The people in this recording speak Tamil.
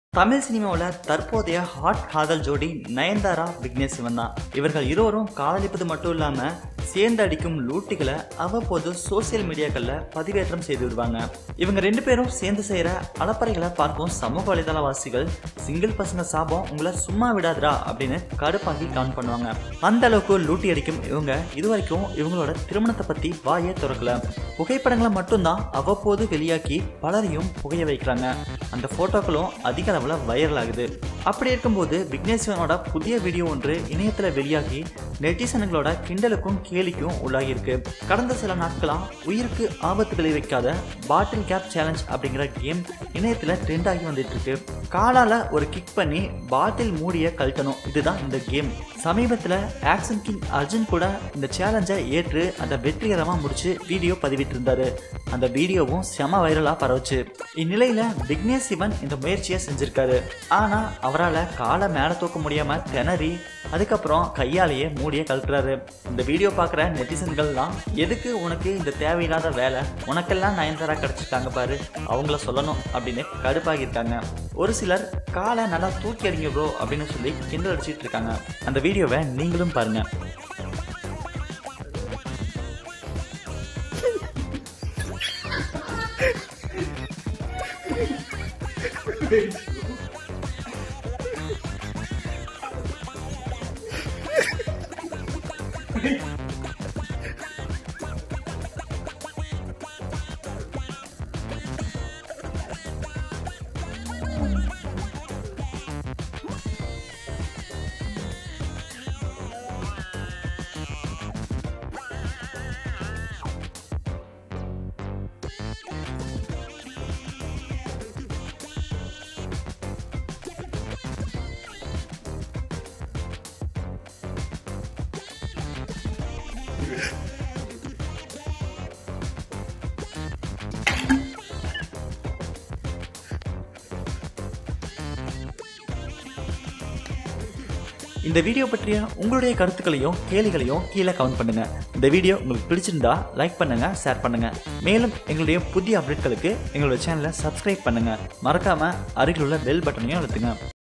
தமிழ் சினிமாவில் தற்போதைய ஹாட் காதல் ஜோடி நயன்தாரா விக்னேஷ் சிவன் தான் இவர்கள் இருவரும் காதலிப்பது மட்டும் இல்லாமல் சேர்ந்து அடிக்கும் லூட்டிகளை அவ்வப்போது சோசியல் மீடியாக்களில் பதிவேற்றம் செய்து விடுவாங்க இவங்க ரெண்டு பேரும் சேர்ந்து செய்கிற அலப்பறைகளை பார்க்கும் சமூக வலைதளவாசிகள் சிங்கிள் பசங்க சாபம் உங்களை சும்மா விடாதுடா அப்படின்னு கடுப்பாக்கி கவுண்ட் பண்ணுவாங்க அந்த அளவுக்கு லூட்டி அடிக்கும் இவங்க இதுவரைக்கும் இவங்களோட திருமணத்தை பற்றி வாயே திறக்கல புகைப்படங்களை மட்டும்தான் அவ்வப்போது வெளியாக்கி பலரையும் புகைய வைக்கிறாங்க அந்த ஃபோட்டோக்களும் அதிக அளவில் வைரல் ஆகுது அப்படி இருக்கும்போது விக்னேஷ் சிவனோட புதிய வீடியோ ஒன்று இணையத்தில் வெளியாகி நெட்டிசன்களோட கிண்டலுக்கும் கேலிக்கும் உள்ளாகியிருக்கு கடந்த சில நாட்களாக உயிருக்கு ஆபத்து விளைவிக்காத பாட்டில் கேப் சேலஞ்ச் அப்படிங்கிற கேம் இணையத்தில் ட்ரெண்ட் ஆகி வந்துட்டு இருக்கு காலால ஒரு கிக் பண்ணி பாட்டில் மூடிய கழட்டணும் இதுதான் இந்த கேம் சமீபத்தில் ஆக்ஷன் கிங் அர்ஜுன் கூட இந்த சேலஞ்சை ஏற்று அதை வெற்றிகரமாக முடிச்சு வீடியோ பதிவிட்டிருந்தாரு அந்த வீடியோவும் செம வைரலாக பரவுச்சு இந்நிலையில் விக்னேஷ் சிவன் இந்த முயற்சியை செஞ்சிருக்காரு ஆனால் அவரால் காலை மேலே தூக்க முடியாமல் திணறி அதுக்கப்புறம் கையாலேயே மூடிய கழட்டுறாரு இந்த வீடியோ பார்க்குற நெட்டிசன்கள்லாம் எதுக்கு உனக்கு இந்த தேவையில்லாத வேலை உனக்கெல்லாம் நயன்தாரா கிடச்சிருக்காங்க பாரு அவங்கள சொல்லணும் அப்படின்னு கடுப்பாகியிருக்காங்க ஒரு சிலர் காலை நல்லா தூக்கி அடிங்க ப்ரோ அப்படின்னு சொல்லி கிண்டல் அடிச்சிட்டு இருக்காங்க அந்த வீடியோவை நீங்களும் பாருங்க இந்த வீடியோ பற்றிய உங்களுடைய கருத்துக்களையும் கேள்விகளையும் கீழே கமெண்ட் பண்ணுங்க இந்த வீடியோ உங்களுக்கு பிடிச்சிருந்தா லைக் பண்ணுங்க ஷேர் பண்ணுங்க மேலும் எங்களுடைய புதிய அப்டேட்களுக்கு எங்களுடைய சேனலை சப்ஸ்கிரைப் பண்ணுங்க மறக்காம அருகில் உள்ள பெல் பட்டனையும் அழுத்துங்க